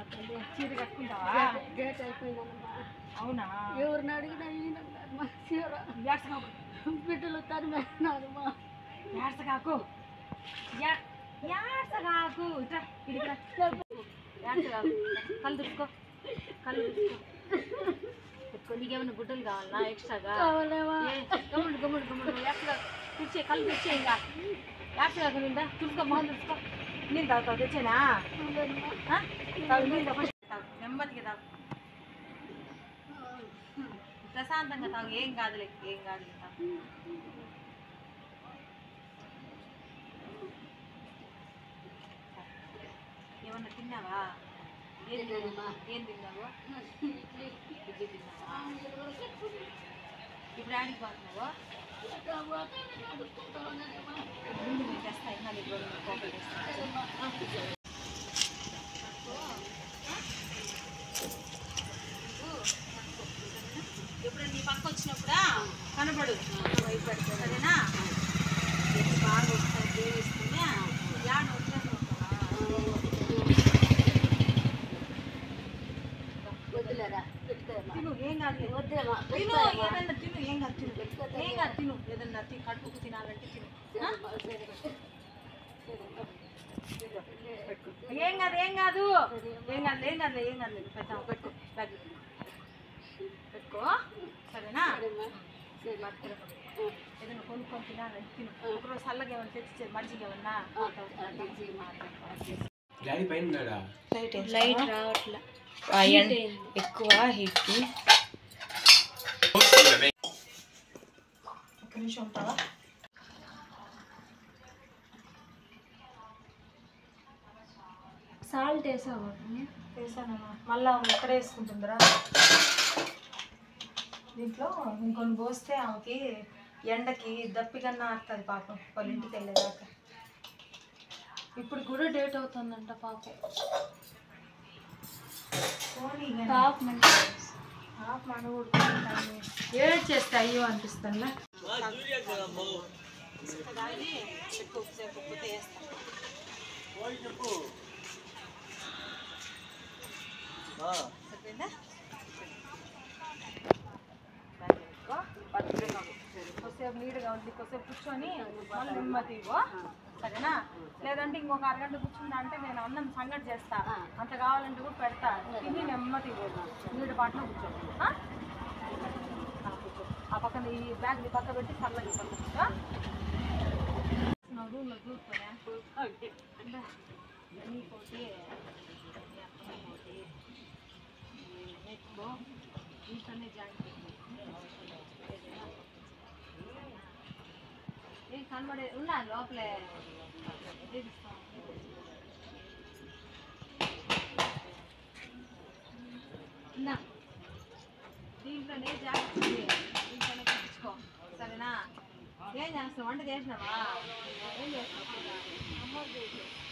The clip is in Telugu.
చీర కట్టుకుంటావా డేట్ అయిపోయిందమ్మా అవునా ఎవరిని అడిగినా ఈయనమ్మా చీర యాసకాకు బిడ్డలు తరిమేస్తున్నారమ్మా యాసకాకు యా- యాసకాకు ఇట్రా ఇడికి రా. యాసకాకు కళ్ళు తుడుచుకో కళ్ళు తుడుచుకో పెట్టుకో నీకేమైనా గుడ్డలు కావాలా ఎక్స్ట్రాగా కావాలేమా ఏ, గమ్ముడు గమ్ముడు గమ్ముడు యాసగా తెచ్చే కళ్ళు తెచ్చే ఇంకా యాసకాకు నిందా తుడుచుకో మొహం తుడుచుకో నీళ్ళు తాగుతావు తెచ్చేనా ఆ? తాగు నీళ్ళు తాగు ఫస్ట్ తాగు నెమ్మదిగా తాగు ప్రశాంతంగా తాగు ఏం కాదులే ఏం కాదు తాగు ఏమన్నా తిన్నావా ఏం తిన్నావా ఏం తిన్నావు ఇడ్లీ తిన్నావా ఇప్పుడు ఆడికి పోతున్నావు ముందు నేను తెస్తా ఇంకా నీకు రెండు మూడు కోపలు తెస్తా ఎప్పుడైనా నీ పక్క వచ్చినప్పుడా కనబడు సరేనా ఎన్ని బాగా ఒకసారి దేవిస్తున్నా యాడ వచ్చేస్తా వద్దులేరా పెట్టుకోమా తిను ఏం కాదు వద్దేమా తిను ఏదన్నా తిను ఏం కాదు తిను ఏం కాదు తిను ఏదన్నా తి కడుపుకు తినాలంటే తిను ఆ? ఏం కాదు ఏం కాదు ఏం కాదు ఏం కాదు ఏం కాదు పెడతాం పెట్టుకో బ్యాగ్ పెట్టుకో సరేనా పట్టుకురా. ఏదైనా కొనుక్కొని తినాలంటే తిను ఒకరోజు చల్లగా ఏమైనా తెచ్చిచ్చేది మజ్జిగ ఏమన్నా డాడీ పైన ఉన్నాడా లైట్ రావట్లే ఎక్కువ హీట్కి ఒక నిమిషం ఉంటావా సాల్ట్ వేసావా వేసానమ్మా మళ్ళా ఎక్కడ వేసుకుంటుందిరా దీంట్లో ఇంకొన్ని పోస్తే ఆమెకి ఎండకి దప్పికన్నా ఆడుతుంది పాపం వాళ్ళ ఇంటికి వెళ్ళేదాకా ఇప్పుడు కూడా డేట్ అవుతుందంట పాపం పోనీ టాప్ ఆఫ్ మనకూడదు ఏడ్ చేస్తే అయ్యో అనిపిస్తుందా సరిపోయిందా కొద్దిసేపు నీట్గా ఉంది కొద్దిసేపు కూర్చొని మళ్ళీ నెమ్మది ఇవ్వు సరేనా లేదంటే ఇంకొక అరగంట కూర్చుంటా అంటే నేను అన్నం సంగటి చేస్తా అంత కావాలంటే కూడా పెడతా తిని నెమ్మది ఇవ్వు నీటి పాటలో కూర్చో ఆ? ఆ, కూర్చో ఆ పక్కన ఈ బ్యాగ్ నీ పక్క పెట్టి చల్లగా ఈ పక్క కూర్చో నడువులో కూర్చోనే నీకోటి నీ అక్కని కోటి నెక్స్ట్ ఇంట్లోనే జాయిన్ ఏం కనబడే ఉన్నా లోపలే తీపిస్తాం. ఉన్నా దీంట్లోనే జాగ్రత్త ఉంది. దీంట్లోనే కుట్టించుకో సరేనా ఏం చేస్తావు వంట చేసినావా ఏం చేస్తావు అమ్మ